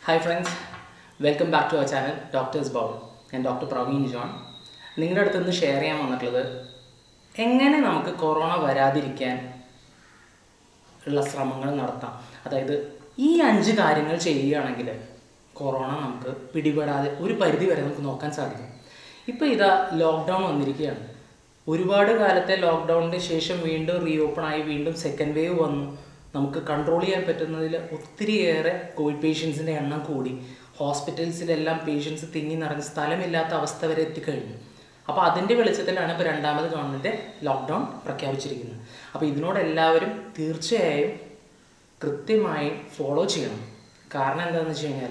hi friends welcome back to our channel doctor's bowl ഞാൻ doctor Praveen John നിങ്ങളുടെ അടുത്ത് നിന്ന് ഷെയർ ചെയ്യാൻ വന്നിട്ടുള്ളത് എങ്ങനെ നമുക്ക് കൊറോണ വരാതിരിക്കാൻ ഉള്ള ശ്രമങ്ങൾ നടത്താം അതായത് ഈ അഞ്ച് കാര്യങ്ങൾ ചെയ്യുകയാണെങ്കിൽ കൊറോണ നമുക്ക് പിടിപെടാതെ ഒരു പരിധി വരെ നമുക്ക് നോക്കാൻ സാധിക്കും ഇപ്പോൾ ഇതാ ലോക്ക്ഡൗൺ വന്നിരിക്കുകയാണ് ഒരുപാട് കാലത്തെ ലോക്ക്ഡൗണിന് ശേഷം വീണ്ടും റീ ഓപ്പൺ ആയി വീണ്ടും സെക്കൻഡ് വേവ് വന്നു നമുക്ക് കൺട്രോൾ ചെയ്യാൻ പറ്റുന്നതിൽ ഒത്തിരിയേറെ കോവിഡ് പേഷ്യൻസിൻ്റെ എണ്ണം കൂടി ഹോസ്പിറ്റൽസിലെല്ലാം പേഷ്യൻസ് തിങ്ങി നിറഞ്ഞ് സ്ഥലമില്ലാത്ത അവസ്ഥ വരെ എത്തിക്കഴിഞ്ഞു അപ്പോൾ അതിൻ്റെ വെളിച്ചത്തിലാണ് ഇപ്പോൾ രണ്ടാമത് ഗവൺമെൻറ് ലോക്ക്ഡൗൺ പ്രഖ്യാപിച്ചിരിക്കുന്നത് അപ്പോൾ ഇതിനോട് എല്ലാവരും തീർച്ചയായും കൃത്യമായി ഫോളോ ചെയ്യണം കാരണം എന്താണെന്ന് വെച്ച് കഴിഞ്ഞാൽ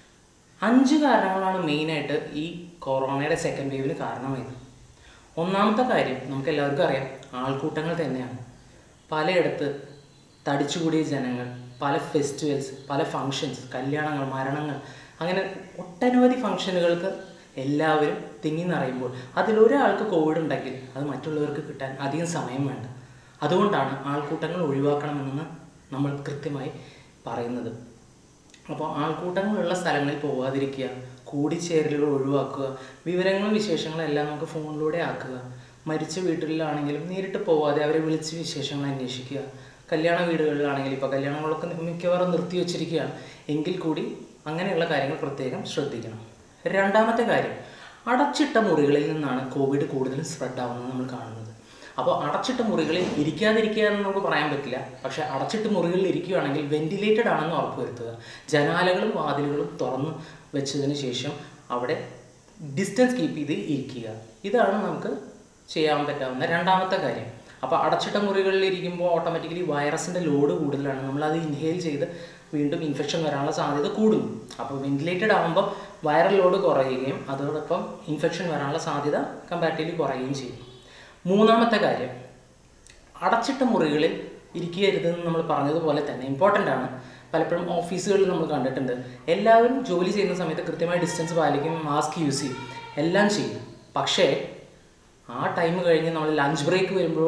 അഞ്ച് കാരണങ്ങളാണ് മെയിനായിട്ട് ഈ കൊറോണയുടെ സെക്കൻഡ് വേവിന് കാരണമായത് ഒന്നാമത്തെ കാര്യം നമുക്ക് എല്ലാവർക്കും അറിയാം ആൾക്കൂട്ടങ്ങൾ തന്നെയാണ് പലയിടത്ത് തടിച്ചുകൂടിയ ജനങ്ങൾ പല ഫെസ്റ്റിവൽസ് പല ഫങ്ഷൻസ് കല്യാണങ്ങൾ മരണങ്ങൾ അങ്ങനെ ഒട്ടനവധി ഫങ്ഷനുകൾക്ക് എല്ലാവരും തിങ്ങി നിറയുമ്പോൾ അതിലൊരാൾക്ക് കോവിഡ് ഉണ്ടെങ്കിൽ അത് മറ്റുള്ളവർക്ക് കിട്ടാൻ അധികം സമയം വേണ്ട അതുകൊണ്ടാണ് ആൾക്കൂട്ടങ്ങൾ ഒഴിവാക്കണമെന്ന് നമ്മൾ കൃത്യമായി പറയുന്നത് അപ്പോൾ ആൾക്കൂട്ടങ്ങളുള്ള സ്ഥലങ്ങളിൽ പോകാതിരിക്കുക കൂടിച്ചേരലുകൾ ഒഴിവാക്കുക വിവരങ്ങളും വിശേഷങ്ങളും എല്ലാം നമുക്ക് ഫോണിലൂടെ ആക്കുക മരിച്ച വീട്ടിലാണെങ്കിലും നേരിട്ട് പോവാതെ അവരെ വിളിച്ച് വിശേഷങ്ങൾ അന്വേഷിക്കുക കല്യാണ വീടുകളിലാണെങ്കിൽ ഇപ്പോൾ കല്യാണങ്ങളൊക്കെ മിക്കവാറും നിർത്തി വച്ചിരിക്കുകയാണ് എങ്കിൽ കൂടി അങ്ങനെയുള്ള കാര്യങ്ങൾ പ്രത്യേകം ശ്രദ്ധിക്കണം രണ്ടാമത്തെ കാര്യം അടച്ചിട്ട മുറികളിൽ നിന്നാണ് കോവിഡ് കൂടുതലും സ്പ്രെഡ് ആവുന്നത് നമ്മൾ കാണുന്നത് അപ്പോൾ അടച്ചിട്ട മുറികളിൽ ഇരിക്കാതിരിക്കുക എന്ന് നമുക്ക് പറയാൻ പറ്റില്ല പക്ഷേ അടച്ചിട്ട മുറികളിൽ ഇരിക്കുകയാണെങ്കിൽ വെന്റിലേറ്റഡ് ആണെന്ന് ഉറപ്പുവരുത്തുക ജനാലകളും വാതിലുകളും തുറന്ന് വെച്ചതിന് ശേഷം അവിടെ ഡിസ്റ്റൻസ് കീപ്പ് ചെയ്ത് ഇരിക്കുക ഇതാണ് നമുക്ക് ചെയ്യാൻ പറ്റാവുന്ന രണ്ടാമത്തെ കാര്യം അപ്പോൾ അടച്ചിട്ട മുറികളിൽ ഇരിക്കുമ്പോൾ ഓട്ടോമാറ്റിക്കലി വൈറസിൻ്റെ ലോഡ് കൂടുതലാണ് നമ്മളത് ഇൻഹെയിൽ ചെയ്ത് വീണ്ടും ഇൻഫെക്ഷൻ വരാനുള്ള സാധ്യത കൂടുന്നു അപ്പോൾ വെന്റിലേറ്റഡ് ആകുമ്പോൾ വൈറൽ ലോഡ് കുറയുകയും അതോടൊപ്പം ഇൻഫെക്ഷൻ വരാനുള്ള സാധ്യത കമ്പാരിറ്റീവ്ലി കുറയുകയും ചെയ്യും മൂന്നാമത്തെ കാര്യം അടച്ചിട്ട മുറികളിൽ ഇരിക്കരുതെന്ന് നമ്മൾ പറഞ്ഞതുപോലെ തന്നെ ഇമ്പോർട്ടൻ്റ് ആണ് പലപ്പോഴും ഓഫീസുകളിൽ നമ്മൾ കണ്ടിട്ടുണ്ട് എല്ലാവരും ജോലി ചെയ്യുന്ന സമയത്ത് കൃത്യമായി ഡിസ്റ്റൻസ് പാലിക്കും മാസ്ക് യൂസ് ചെയ്യും എല്ലാം ചെയ്യും പക്ഷേ ആ ടൈം കഴിഞ്ഞ് നമ്മൾ ലഞ്ച് ബ്രേക്ക് വരുമ്പോഴോ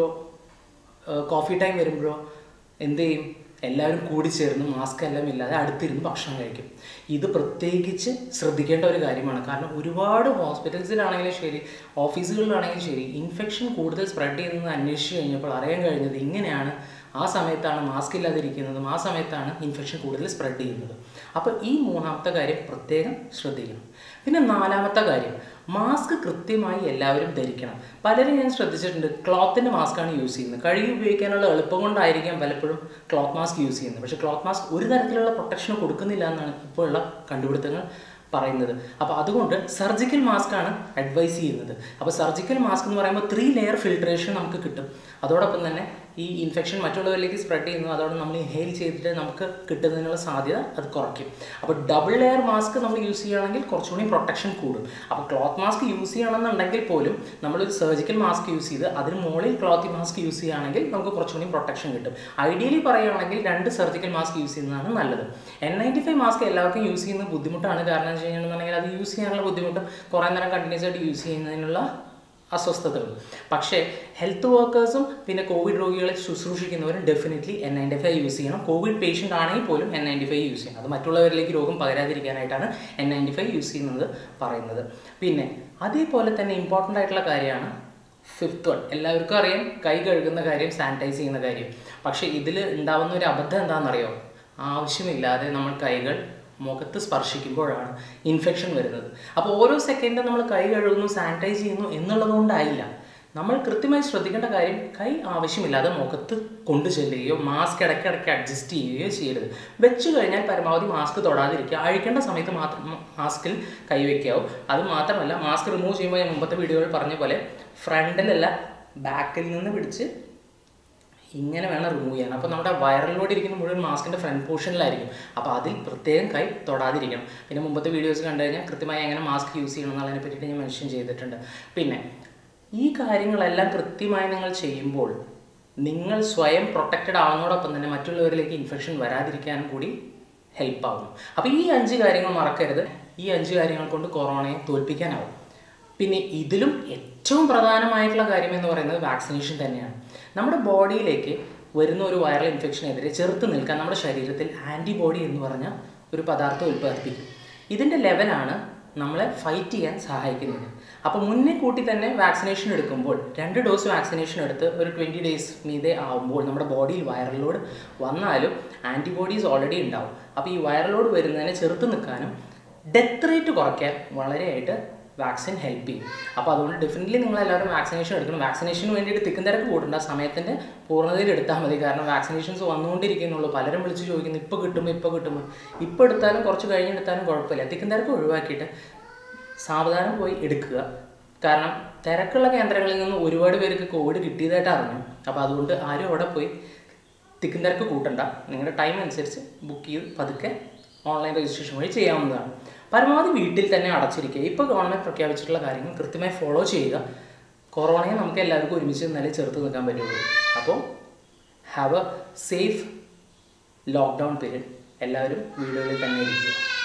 കോഫി ടൈം വരുമ്പോഴോ എന്ത് ചെയ്യും എല്ലാവരും കൂടി ചേർന്ന് മാസ്ക് എല്ലാം ഇല്ലാതെ അടുത്തിരുന്ന് ഭക്ഷണം കഴിക്കും ഇത് പ്രത്യേകിച്ച് ശ്രദ്ധിക്കേണ്ട ഒരു കാര്യമാണ് കാരണം ഒരുപാട് ഹോസ്പിറ്റൽസിലാണെങ്കിലും ശരി ഓഫീസുകളിലാണെങ്കിലും ശരി ഇൻഫെക്ഷൻ കൂടുതൽ സ്പ്രെഡ് ചെയ്യുന്നത് അന്വേഷിച്ച് കഴിഞ്ഞപ്പോൾ അറിയാൻ കഴിഞ്ഞത് ഇങ്ങനെയാണ് ആ സമയത്താണ് മാസ്ക് ഇല്ലാതിരിക്കുന്നതും ആ സമയത്താണ് ഇൻഫെക്ഷൻ കൂടുതൽ സ്പ്രെഡ് ചെയ്യുന്നത് അപ്പോൾ ഈ മൂന്നാമത്തെ കാര്യം പ്രത്യേകം ശ്രദ്ധിക്കണം പിന്നെ നാലാമത്തെ കാര്യം മാസ്ക് കൃത്യമായി എല്ലാവരും ധരിക്കണം പലരും ഞാൻ ശ്രദ്ധിച്ചിട്ടുണ്ട് ക്ലോത്തിൻ്റെ മാസ്കാണ് യൂസ് ചെയ്യുന്നത് കഴുകി ഉപയോഗിക്കാനുള്ള എളുപ്പം കൊണ്ടായിരിക്കാം പലപ്പോഴും ക്ലോത്ത് മാസ്ക് യൂസ് ചെയ്യുന്നത് പക്ഷേ ക്ലോത്ത് മാസ്ക് ഒരു തരത്തിലുള്ള പ്രൊട്ടക്ഷൻ കൊടുക്കുന്നില്ല എന്നാണ് ഇപ്പോഴുള്ള കണ്ടുപിടുത്തങ്ങൾ പറയുന്നത് അപ്പോൾ അതുകൊണ്ട് സർജിക്കൽ മാസ്ക് ആണ് അഡ്വൈസ് ചെയ്യുന്നത് അപ്പോൾ സർജിക്കൽ മാസ്ക് എന്ന് പറയുമ്പോൾ ത്രീ ലെയർ ഫിൽട്രേഷൻ നമുക്ക് കിട്ടും അതോടൊപ്പം തന്നെ ഈ ഇൻഫെക്ഷൻ മറ്റുള്ളവരിലേക്ക് സ്പ്രെഡ് ചെയ്യുന്നു അതോടെ നമ്മൾ ഇൻഹെയിൽ ചെയ്തിട്ട് നമുക്ക് കിട്ടുന്നതിനുള്ള സാധ്യത അത് കുറയ്ക്കും അപ്പോൾ ഡബിൾ ലെയർ മാസ്ക് നമ്മൾ യൂസ് ചെയ്യുകയാണെങ്കിൽ കുറച്ചുകൂടി പ്രൊട്ടക്ഷൻ കൂടും അപ്പോൾ ക്ലോത്ത് മാസ്ക് യൂസ് ചെയ്യണമെന്നുണ്ടെങ്കിൽ പോലും നമ്മളൊരു സർജിക്കൽ മാസ്ക് യൂസ് ചെയ്ത് അതിന് മുകളിൽ ക്ലോത്ത് മാസ്ക് യൂസ് ചെയ്യുകയാണെങ്കിൽ നമുക്ക് കുറച്ചുകൂടി പ്രൊട്ടക്ഷൻ കിട്ടും ഐഡിയലി പറയുകയാണെങ്കിൽ രണ്ട് സർജിക്കൽ മാസ്ക് യൂസ് ചെയ്യുന്നതാണ് നല്ലത് എൻ നയൻറ്റി ഫൈവ് മാസ്ക് എല്ലാവർക്കും യൂസ് ചെയ്യുന്നത് ബുദ്ധിമുട്ടാണ് കാരണം വെച്ച് കഴിഞ്ഞിട്ടുണ്ടെങ്കിൽ അത് യൂസ് ചെയ്യാനുള്ള ബുദ്ധിമുട്ടും കുറേ നേരം കണ്ടിന്യൂസ് ആയിട്ട് യൂസ് ചെയ്യുന്നതിനുള്ള അസ്വസ്ഥതകൾ പക്ഷേ ഹെൽത്ത് വർക്കേഴ്സും പിന്നെ കോവിഡ് രോഗികളെ ശുശ്രൂഷിക്കുന്നവരും definitely N ninety five use ചെയ്യണം കോവിഡ് പേഷ്യൻ്റ് ആണെങ്കിൽ പോലും എൻ നയൻറ്റി ഫൈവ് യൂസ് ചെയ്യണം അത് മറ്റുള്ളവരിലേക്ക് രോഗം പകരാതിരിക്കാനായിട്ടാണ് എൻ നയൻറ്റി ഫൈവ് യൂസ് ചെയ്യുന്നത് പറയുന്നത് പിന്നെ അതേപോലെ തന്നെ ഇമ്പോർട്ടൻ്റ് ആയിട്ടുള്ള കാര്യമാണ് ഫിഫ്ത്ത് വൺ എല്ലാവർക്കും അറിയാം കൈ കഴുകുന്ന കാര്യം സാനിറ്റൈസ് ചെയ്യുന്ന കാര്യം പക്ഷേ ഇതിൽ ഉണ്ടാവുന്ന ഒരു അബദ്ധം എന്താണെന്നറിയോ ആവശ്യമില്ലാതെ നമ്മൾ കൈകൾ മുഖത്ത് സ്പർശിക്കുമ്പോഴാണ് ഇൻഫെക്ഷൻ വരുന്നത് അപ്പോൾ ഓരോ സെക്കൻഡും നമ്മൾ കൈ കഴുകുന്നു സാനിറ്റൈസ് ചെയ്യുന്നു എന്നുള്ളത് കൊണ്ടായില്ല നമ്മൾ കൃത്യമായി ശ്രദ്ധിക്കേണ്ട കാര്യം കൈ ആവശ്യമില്ലാതെ മുഖത്ത് കൊണ്ടു ചെല്ലുകയോ മാസ്ക് ഇടയ്ക്കിടയ്ക്ക് അഡ്ജസ്റ്റ് ചെയ്യുകയോ ചെയ്യരുത് വെച്ച് കഴിഞ്ഞാൽ പരമാവധി മാസ്ക് തൊടാതിരിക്കുക അഴിക്കേണ്ട സമയത്ത് മാത്രം മാസ്കിൽ കൈവയ്ക്കാവും അത് മാത്രമല്ല മാസ്ക് റിമൂവ് ചെയ്യുമ്പോൾ ഞാൻ മുമ്പത്തെ വീഡിയോയിൽ പറഞ്ഞ പോലെ ഫ്രണ്ടിലല്ല ബാക്കിൽ നിന്ന് പിടിച്ച് ഇങ്ങനെ വേണം റിമൂവ് ചെയ്യാൻ അപ്പോൾ നമ്മുടെ വയറിലൂടെ ഇരിക്കുന്ന മുഴുവൻ മാസ്കിൻ്റെ ഫ്രണ്ട് പോർഷനിലായിരിക്കും അപ്പോൾ അതിൽ പ്രത്യേകം കൈ തൊടാതിരിക്കണം പിന്നെ മുമ്പത്തെ വീഡിയോസ് കണ്ടു കഴിഞ്ഞാൽ കൃത്യമായി എങ്ങനെ മാസ്ക് യൂസ് ചെയ്യണം എന്നുള്ളതിനെ പറ്റിയിട്ട് ഞാൻ മെൻഷൻ ചെയ്തിട്ടുണ്ട് പിന്നെ ഈ കാര്യങ്ങളെല്ലാം കൃത്യമായി നിങ്ങൾ ചെയ്യുമ്പോൾ നിങ്ങൾ സ്വയം പ്രൊട്ടക്റ്റഡ് ആവുന്നതോടൊപ്പം തന്നെ മറ്റുള്ളവരിലേക്ക് ഇൻഫെക്ഷൻ വരാതിരിക്കാനും കൂടി ഹെൽപ്പ് ആവുന്നു അപ്പോൾ ഈ അഞ്ച് കാര്യങ്ങൾ മറക്കരുത് ഈ അഞ്ച് കാര്യങ്ങൾ കൊണ്ട് കൊറോണയെ തോൽപ്പിക്കാനാവും പിന്നെ ഇതിലും ഏറ്റവും പ്രധാനമായിട്ടുള്ള കാര്യം എന്ന് പറയുന്നത് വാക്സിനേഷൻ തന്നെയാണ് നമ്മുടെ ബോഡിയിലേക്ക് വരുന്ന ഒരു വൈറൽ ഇൻഫെക്ഷനെതിരെ ചെറുത്ത് നിൽക്കാൻ നമ്മുടെ ശരീരത്തിൽ ആൻറ്റിബോഡി എന്ന് പറഞ്ഞ ഒരു പദാർത്ഥം ഉൽപ്പാദിപ്പിക്കും ഇതിൻ്റെ ലെവലാണ് നമ്മളെ ഫൈറ്റ് ചെയ്യാൻ സഹായിക്കുന്നത് അപ്പോൾ മുന്നേ കൂട്ടി തന്നെ വാക്സിനേഷൻ എടുക്കുമ്പോൾ രണ്ട് ഡോസ് വാക്സിനേഷൻ എടുത്ത് ഒരു ട്വൻറ്റി ഡേയ്സ് മീതെ ആവുമ്പോൾ നമ്മുടെ ബോഡിയിൽ വൈറൽ ലോഡ് വന്നാലും ആൻറ്റിബോഡീസ് ഓൾറെഡി ഉണ്ടാവും അപ്പോൾ ഈ വൈറൽ ലോഡ് വരുന്നതിനെ ചെറുത്ത് നിൽക്കാനും ഡെത്ത് റേറ്റ് കുറയ്ക്കാൻ വളരെയായിട്ട് വാക്സിൻ ഹെൽപ്പ് ചെയ്യും അപ്പോൾ അതുകൊണ്ട് ഡെഫിനറ്റ്ലി നിങ്ങൾ എല്ലാവരും വാക്സിനേഷൻ എടുക്കണം വാക്സിനേഷന് വേണ്ടിയിട്ട് തിക്കും തിരക്ക് കൂട്ടണ്ട സമയത്തിൻ്റെ പൂർണ്ണതയിൽ എടുത്താൽ മതി കാരണം വാക്സിനേഷൻസ് വന്നുകൊണ്ടിരിക്കുന്നുള്ളൂ പലരും വിളിച്ച് ചോദിക്കുന്നു ഇപ്പോൾ കിട്ടുമ്പോൾ ഇപ്പോൾ കിട്ടുമ്പോൾ ഇപ്പോൾ എടുത്താലും കുറച്ച് കഴിഞ്ഞ് എടുത്താലും കുഴപ്പമില്ല തിക്കും തിരക്ക് ഒഴിവാക്കിയിട്ട് സാവധാനം പോയി എടുക്കുക കാരണം തിരക്കുള്ള കേന്ദ്രങ്ങളിൽ നിന്ന് ഒരുപാട് പേർക്ക് കോവിഡ് കിട്ടിയതായിട്ട് അറിഞ്ഞു അപ്പോൾ അതുകൊണ്ട് ആരും അവിടെ പോയി തിക്കും തിരക്ക് കൂട്ടണ്ട നിങ്ങളുടെ ടൈം അനുസരിച്ച് ബുക്ക് ചെയ്ത് പതുക്കെ ഓൺലൈൻ രജിസ്ട്രേഷൻ വഴി ചെയ്യാവുന്നതാണ് പരമാവധി വീട്ടിൽ തന്നെ അടച്ചിരിക്കുക ഇപ്പോൾ ഗവൺമെൻറ് പ്രഖ്യാപിച്ചിട്ടുള്ള കാര്യങ്ങൾ കൃത്യമായി ഫോളോ ചെയ്യുക കൊറോണയെ നമുക്ക് എല്ലാവർക്കും ഒരുമിച്ച് നിന്നാലേ ചെറുത്ത് നിൽക്കാൻ പറ്റുള്ളൂ അപ്പോൾ have a safe lockdown period എല്ലാവരും വീടുകളിൽ തന്നെ ഇരിക്കുക